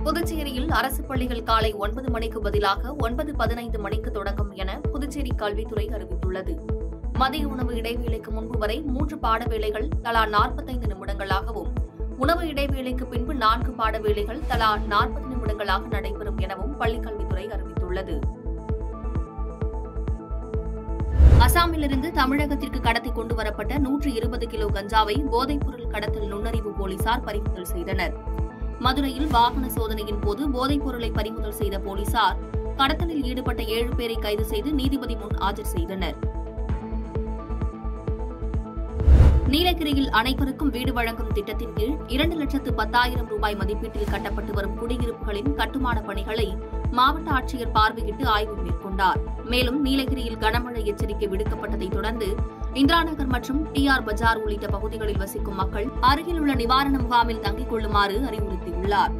புதுச்சேரியில் அரசு பள்ளிகள் காலை ஒன்பது மணிக்கு பதிலாக ஒன்பது பதினைந்து மணிக்கு தொடங்கும் என புதுச்சேரி கல்வித்துறை அறிவித்துள்ளது மதிய உணவு இடைவேளைக்கு முன்பு வரை மூன்று பாடவேளைகள் தலா நாற்பத்தைந்து நிமிடங்களாகவும் உணவு இடைவேளைக்கு பின்பு நான்கு பாடவேளைகள் தலா நாற்பது நிமிடங்களாக நடைபெறும் எனவும் பள்ளிக்கல்வித்துறை அறிவித்துள்ளது அசாமிலிருந்து தமிழகத்திற்கு கடத்தி கொண்டு வரப்பட்ட நூற்று இருபது கிலோ கஞ்சாவை போதைப்பொருள் கடத்தல் நுண்ணறிவு போலீசார் பறிமுதல் செய்தனர் மதுரையில் வாகன சோதனையின் போது போதைப் பொருளை பறிமுதல் செய்த போலீசார் கடத்தலில் ஈடுபட்ட ஏழு பேரை கைது செய்து நீதிபதி முன் ஆஜர் செய்தனர் நீலகிரியில் அனைவருக்கும் வீடு வழங்கும் திட்டத்தின் கீழ் இரண்டு லட்சத்து பத்தாயிரம் ரூபாய் மதிப்பீட்டில் கட்டப்பட்டு வரும் குடியிருப்புகளின் கட்டுமான பணிகளை மாவட்ட ஆட்சியர் பார்வையிட்டு ஆய்வு மேற்கொண்டார் மேலும் நீலகிரியில் கனமழை எச்சரிக்கை விடுக்கப்பட்டதைத் தொடர்ந்து இந்திராநகர் மற்றும் டி ஆர் பஜார் உள்ளிட்ட பகுதிகளில் வசிக்கும் மக்கள் அருகில் உள்ள நிவாரண முகாமில் தங்கிக் கொள்ளுமாறு அறிவுறுத்தியுள்ளார்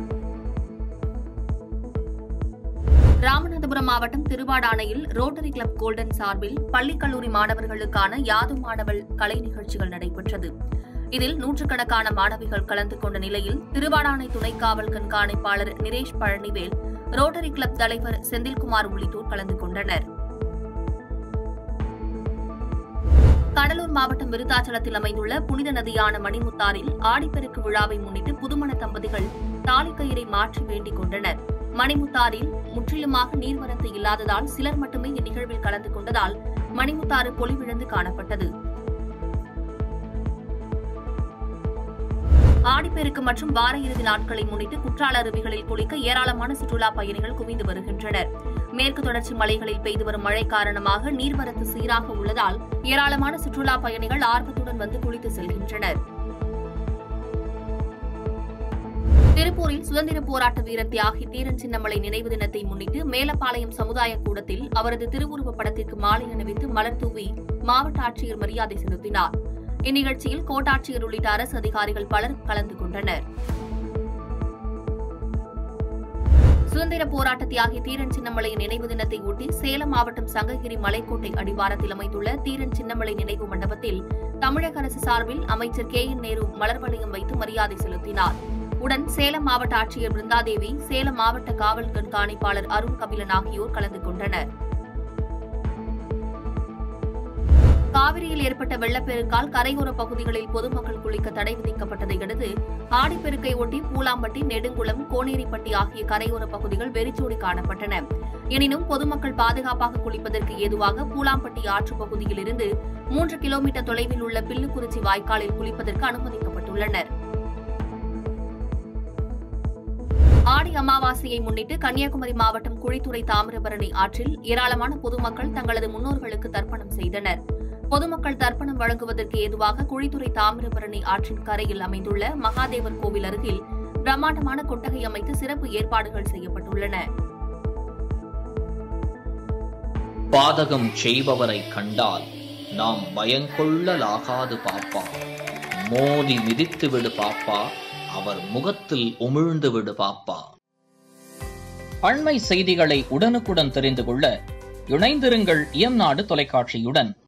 ராமநாதபுரம் மாவட்டம் திருவாடானையில் ரோட்டரி கிளப் கோல்டன் சார்பில் பள்ளி கல்லூரி மாணவர்களுக்கான யாது மாணவல் கலை நிகழ்ச்சிகள் நடைபெற்றது இதில் நூற்றுக்கணக்கான மாணவிகள் கலந்து கொண்ட நிலையில் திருவாடானை துணை காவல் கண்காணிப்பாளர் நிரேஷ் பழனிவேல் ரோட்டரி கிளப் தலைவர் செந்தில்குமார் உள்ளிட்டோர் கலந்து கொண்டனர் கடலூர் மாவட்டம் விருத்தாச்சலத்தில் அமைந்துள்ள புனித நதியான மணிமுத்தாரில் ஆடிப்பெருக்கு விழாவை முன்னிட்டு புதுமண தம்பதிகள் தாலிக்கயிறை மாற்றி வேண்டிக் கொண்டனர் மணிமுத்தாரில் முற்றிலுமாக நீர்வரத்து இல்லாததால் சிலர் மட்டுமே இந்நிகழ்வில் கலந்து கொண்டதால் மணிமுத்தாறு பொலிவிழந்து காணப்பட்டது ஆடிப்பெருக்கு மற்றும் வார இறுதி நாட்களை முன்னிட்டு குற்றால அருவிகளில் குளிக்க ஏராளமான சுற்றுலா பயணிகள் குவிந்து வருகின்றனர் மேற்கு தொடர்ச்சி மலைகளில் பெய்து வரும் மழை காரணமாக நீர்வரத்து சீராக உள்ளதால் ஏராளமான சுற்றுலா பயணிகள் ஆர்வத்துடன் வந்து குளித்து செல்கின்றனர் திருப்பூரில் சுதந்திர போராட்ட வீரர் தியாகி தீரன் சின்னமலை நினைவு தினத்தை முன்னிட்டு மேலப்பாளையம் சமுதாய கூடத்தில் அவரது திருவுருவப் படத்திற்கு மாலை அணிவித்து மலர் தூவி மாவட்ட ஆட்சியர் மரியாதை செலுத்தினார் இந்நிகழ்ச்சியில் கோட்டாட்சியர் உள்ளிட்ட அரசு அதிகாரிகள் பலர் கலந்து கொண்டனர் சுதந்திர போராட்ட தியாகி தீரன் சின்னமலை நினைவு தினத்தை ஒட்டி சேலம் மாவட்டம் சங்ககிரி மலைக்கோட்டை அடிவாரத்தில் அமைந்துள்ள தீரன் சின்னமலை நினைவு மண்டபத்தில் தமிழக அரசு சார்பில் அமைச்சர் கே என் நேரு மலர் வளையம் வைத்து மரியாதை செலுத்தினார் உடன் சேலம் மாவட்ட ஆட்சியர் பிருந்தாதேவி சேலம் மாவட்ட காவல் கண்காணிப்பாளர் அருண் கபிலன் ஆகியோர் கலந்து கொண்டனர் காவிரியில் ஏற்பட்ட வெள்ளப்பெருக்கால் கரையோர பகுதிகளில் பொதுமக்கள் குளிக்க தடை விதிக்கப்பட்டதை அடுத்து ஆடிப்பெருக்கை ஒட்டி பூலாம்பட்டி நெடுங்குளம் கோனேரிப்பட்டி ஆகிய கரையோர பகுதிகள் வெறிச்சோடி காணப்பட்டன எனினும் பொதுமக்கள் பாதுகாப்பாக குளிப்பதற்கு ஏதுவாக பூலாம்பட்டி ஆற்று பகுதியில் இருந்து மூன்று கிலோமீட்டர் தொலைவில் உள்ள பில்லுக்குறிச்சி வாய்க்காலில் குளிப்பதற்கு அனுமதிக்கப்பட்டுள்ளனர் ஆடி அமாவாசையை முன்னிட்டு கன்னியாகுமரி மாவட்டம் குழித்துறை தாமிரபரணி ஆற்றில் ஏராளமான பொதுமக்கள் தங்களது முன்னோர்களுக்கு தர்ப்பணம் செய்தனர் பொதுமக்கள் தர்ப்பணம் வழங்குவதற்கு ஏதுவாக குழித்துறை தாமிரபரணி ஆற்றின் கரையில் அமைந்துள்ள மகாதேவர் கோவில் அருகில் பிரம்மாண்டமான கொட்டகை அமைத்து சிறப்பு ஏற்பாடுகள் செய்யப்பட்டுள்ளன பாதகம் செய்பவரை கண்டால் நாம் பயங்கொள்ளலாகாது பாப்பா மோதி மிதித்து விடு பாப்பா அவர் முகத்தில் உமிழ்ந்து விடு பாப்பா அண்மை செய்திகளை உடனுக்குடன் தெரிந்து கொள்ள இணைந்திருங்கள் இயம்நாடு தொலைக்காட்சியுடன்